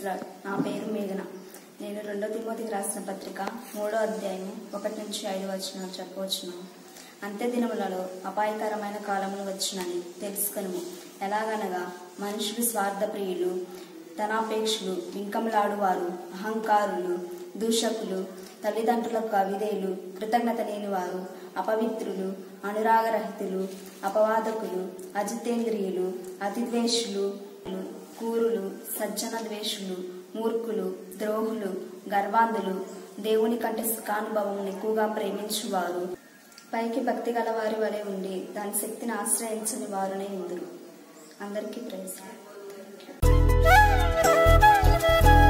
Lord నా పేరు మేఘన నేను రెండో తిమోతికి రాసిన పత్రిక మూడో అధ్యాయం ఒకటి నుంచి ఐదు వచ్చిన చెప్పవచ్చును అంత్య దినములలో అపాయకరమైన కాలములు వచ్చినని తెలుసుకొనుము ఎలాగనగా మనుషులు స్వార్థప్రియులు ధనాపేక్షలు వింకములాడువారు అహంకారులు దూషకులు తల్లిదండ్రులకు అవిధేయులు కృతజ్ఞత లేనివారు అపవిత్రులు అనురాగరహితులు అపవాదకులు అజితేంద్రియులు అతిద్వేషులు కూరులు సజ్జన ద్వేషులు మూర్ఖులు ద్రోహులు గర్వాంధులు దేవుని కంటే సుఖానుభవం ఎక్కువగా ప్రేమించువారు పైకి భక్తి గల వారి వలె ఉండి దాని శక్తిని ఆశ్రయించని వారునే ఇందురు అందరికీ ప్రైజ్ Thank you.